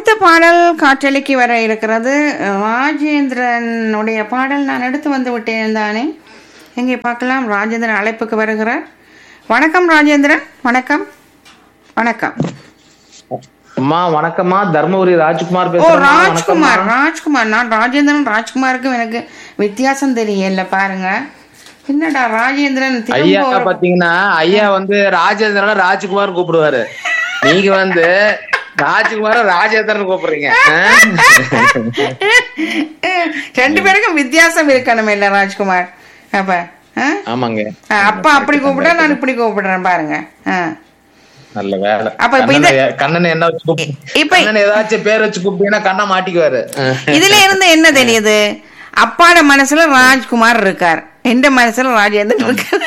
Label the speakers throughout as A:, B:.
A: அடுத்த பாடல் காற்றலைக்கு வர இருக்கிறது ராஜேந்திரனுடைய பாடல் நான் எடுத்து வந்து விட்டேன் தானே எங்கே பார்க்கலாம் ராஜேந்திரன் அழைப்புக்கு வருகிறார் வணக்கம் ராஜேந்திரன் வணக்கம் வணக்கம்
B: அம்மா வணக்கம்மா தர்மபுரி ராஜ்குமார்
A: ஓ
B: பேசுறேன்
A: ராஜ்குமார் ராஜ்குமார் நான் ராஜேந்திரன் ராஜ்குமாருக்கும் எனக்கு வித்தியாசம் தெரியல பாருங்க என்னடா ராஜேந்திரன்
B: ஐயா
A: திரும்ப ஒரு-
B: பாத்தீங்கன்னா ஐயா வந்து ராஜேந்திரன் ராஜ்குமார் கூப்பிடுவாரு நீங்க வந்து ராஜ்குமார ராஜேந்திரன் கூப்பிடுறீங்க ஆ?
A: ரெண்டு பேருக்கும் வித்தியாசம் இருக்கணும் இல்ல ராஜ்குமார் அப்ப ஆ?
B: ஆமாங்க
A: ஆ, அப்பா அப்படி கூப்பிட்டா நான் இப்படி கூப்பிடுறேன் பாருங்க ஆ.
B: நல்ல வேலை
A: அப்ப இப்ப இது-
B: கண்ணனை- கண்ணனை என்ன வச்சு கூப்பிடு
A: இப்ப
B: கண்ணன் ஏதாச்சும் பேர் வச்சு கூப்பிட்டீங்கன்னா கண்ணை மாட்டிக்குவாரு ஆ.
A: இதுல இருந்து என்ன தெரியுது அப்பாட மனசுல ராஜ்குமார் இருக்கார் எந்த மனசுல ராஜேந்திரன் இருக்கார்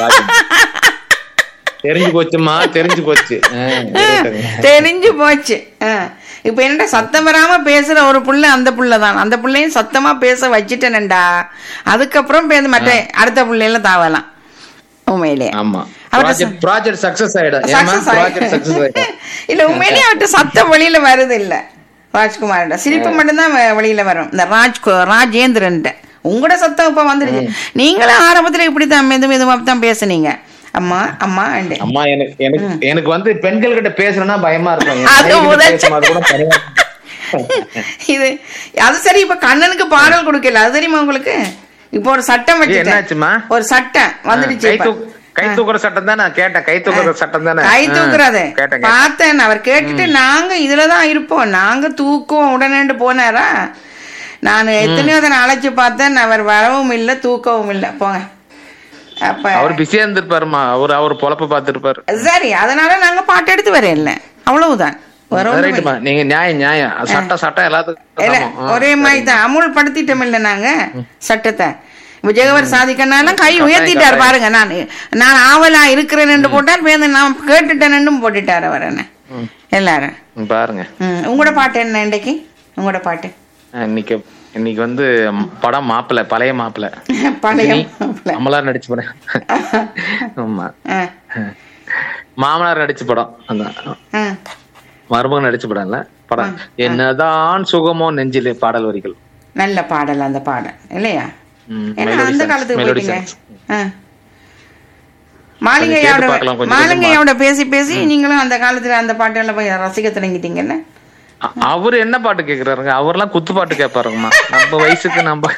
B: தெரிஞ்சு போச்சுமா தெரிஞ்சு போச்சு ஆ, இருக்கட்டுங்க.
A: தெரிஞ்சு போச்சு ஆ. இப்ப என்னடா சத்தம் வராம பேசுற ஒரு புள்ள அந்த புள்ள தான் அந்த புள்ளையும் சத்தமா பேச வச்சுட்டேனண்டா அதுக்கப்புறம் பேருந்து மற்ற அடுத்த புள்ளையில தாவலாம் உண்மையிலேயே
B: ஆமா
A: அவர்ட்ட
B: ப்ராஜெக்ட் ப்ராஜெக்ட் சக்சஸ் ஆயிடும் ஏமா
A: Success
B: ப்ராஜெக்ட் சக்சஸ்
A: ஆயிடுச்சு.
B: ஆயிடும்
A: இல்ல உண்மையிலேயே அவர்கிட்ட சத்தம் வெளியில வருது இல்ல ராஜ்குமார்ட சிரிப்பு மட்டும்தான் வெ- வெளியில வரும் இந்த ராஜ் ராஜேந்திரன் உங்களோட சத்தம் இப்ப வந்துருச்சு நீங்களும் ஆரம்பத்துல இப்படித்தான் மெது மெதுவா தான் பேசுனீங்க அம்மா அம்மா அண்டு
B: அம்மா எனக்கு எனக்கு எனக்கு வந்து பெண்கள் கிட்ட பேசுறேன்னா பயமா இருக்கும் என்
A: அது
B: மனைவி கிட்ட
A: உதச்ச-
B: பேசும்போது கூட பயமா
A: இது அது சரி இப்ப கண்ணனுக்கு பாடல் கொடுக்கல அது தெரியுமா உங்களுக்கு இப்போ ஒரு சட்டம்
B: ஏய், என்னாச்சும்மா?
A: வச்சுட்டேன் ஒரு சட்டம் வந்துடுச்சு
B: கை
A: இப்ப.
B: தூக்கு கை தூக்குற சட்டம் தான் நான் கேட்டேன் கை தூக்குற சட்டம் தானே
A: கை தூக்குறது
B: கேட்டேன் கேட்டேன்.
A: பார்த்தேன் அவர் கேட்டுட்டு நாங்க இதுலதான் இருப்போம் நாங்க தூக்குவோம் உடனேண்டு போனாரா நான் எத்தனையோ தடவை அழைச்சு பார்த்தேன் அவர் வரவும் இல்லை தூக்கவும் இல்லை போங்க அப்ப
B: அவர் பிஸியா இருந்திருப்பாருமா அவர் அவர் பொழப்ப பார்த்திருப்பாரு
A: சரி அதனால நாங்க பாட்டு எடுத்து வரையில அவ்வளவுதான் வேற ஒண்ணும்
B: ரைட்டுமா நீங்க நியாயம் நியாயம் சட்டம் சட்டம் எல்லாத்துக்கும்
A: இல்ல
B: சமம். ஆ,
A: ஒரே மாதிரி தான் அமுல் படுத்திட்டோம் இல்ல நாங்க சட்டத்தை இப்ப ஜெகவர் சாதிக்கனாலும் கை உயர்த்திட்டார் பாருங்க நான் நான் ஆவலா இருக்கிறேன்னு போட்டார் பேருந்து நான் கேட்டுட்டேன்னு போட்டுட்டார் அவர் என்ன எல்லாரும்
B: ம், பாருங்க
A: ம், உங்களோட பாட்டு என்ன இன்றைக்கு உங்களோட பாட்டு
B: ஆ, இன்னைக்கு இன்னைக்கு வந்து ம், படம் மாப்பிள பழைய மாப்பிள
A: பழைய
B: ரஜினி,
A: மாப்பிள்ளை.
B: அமலார் நடிச்ச படம் ஆமா
A: ஆ,
B: மாமனார் நடிச்ச படம் அந்த
A: ஆ.
B: மருமகன் நடிச்ச படம் இல்ல படம் என்னதான் சுகமோ நெஞ்சிலே பாடல் வரிகள்
A: நல்ல பாடல் அந்த பாடல் இல்லையா
B: ம்,
A: ஏன்னா
B: melody
A: அந்த
B: songs,
A: காலத்துக்கு
B: melody
A: போயிட்டீங்க
B: songs.
A: ஆ. மாளிகையோட
B: கேட்டு பார்க்கலாம் கொஞ்சம்
A: மாளிகையோட பேசி பேசி நீங்களும் அந்த காலத்துல அந்த பாட்டெல்லாம் போய் ரசிக்க தொடங்கிட்டீங்கல்ல
B: அ- அவரு என்ன பாட்டு கேக்குறாருங்க அவர்லாம் குத்து பாட்டு கேட்பாருங்கம்மா நம்ம வயசுக்கு நம்ம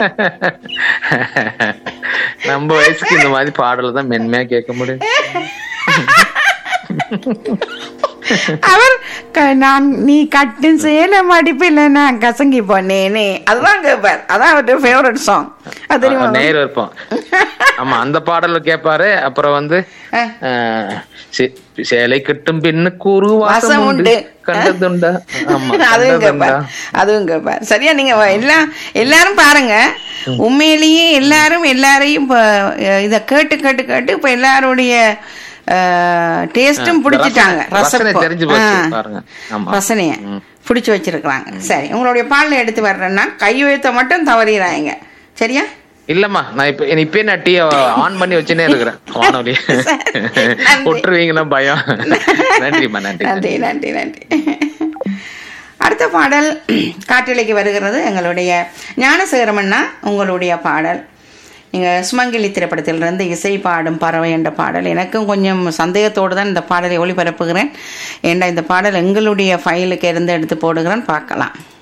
B: நம்ம வயசுக்கு இந்த மாதிரி பாடல தான் மென்மையா கேட்க முடியும்
A: அவர் க- நான் நீ கட்டும் சேல மடிப்பில் நான் கசங்கி போனேனே அதுதான் கேட்பார் அதான் அவருடைய ஃபேவரட் சாங் அது தெரியுமா
B: நேர் இருப்போம் ஆமா அந்த பாடல கேட்பாரு அப்புறம் வந்து
A: ஆ.
B: அஹ், சே- சேலை கட்டும் பெண்ணுக்கு ஒரு
A: வாசம்
B: வாசம்
A: உண்டு.
B: உண்டு கண்டதுண்டா ஆமா
A: அதுவும்
B: கண்டதுண்டா
A: கேட்பார் அதுவும் கேட்பார் சரியா நீங்க வ- எல்லாம் எல்லாரும் பாருங்க உண்மையிலேயே எல்லாரும் எல்லாரையும் இப்ப அஹ், இத கேட்டு கேட்டு கேட்டு இப்ப எல்லாருடைய டேஸ்டும் பிடிச்சிட்டாங்க
B: ரசனை
A: ரசப்பு.
B: தெரிஞ்சு போச்சு
A: ஆ.
B: பாருங்க ஆமா
A: ரசனைய பிடிச்சு வச்சிருக்கிறாங்க சரி உங்களுடைய பாடல எடுத்து வர்றேன்னா கை உயர்த்த மட்டும் தவறிடுறாங்க சரியா
B: இல்லம்மா நான் இப்ப இப்பயே நான் டீ ஆன் பண்ணி வச்சுனே இருக்கிறேன் வானொலி
A: நன்றி.
B: விட்டுருவீங்களா பயம் நன்றிம்மா நன்றி
A: நன்றி நன்றி நன்றி அடுத்த பாடல் காட்டிலைக்கு வருகிறது எங்களுடைய ஞானசேகரமண்ணா உங்களுடைய பாடல் நீங்கள் சுமங்கலி திரைப்படத்திலிருந்து இசை பாடும் பறவை என்ற பாடல் எனக்கும் கொஞ்சம் சந்தேகத்தோடு தான் இந்த பாடலை ஒளிபரப்புகிறேன் ஏண்டா இந்த பாடல் எங்களுடைய ஃபைலுக்கு இருந்து எடுத்து போடுகிறேன் பார்க்கலாம்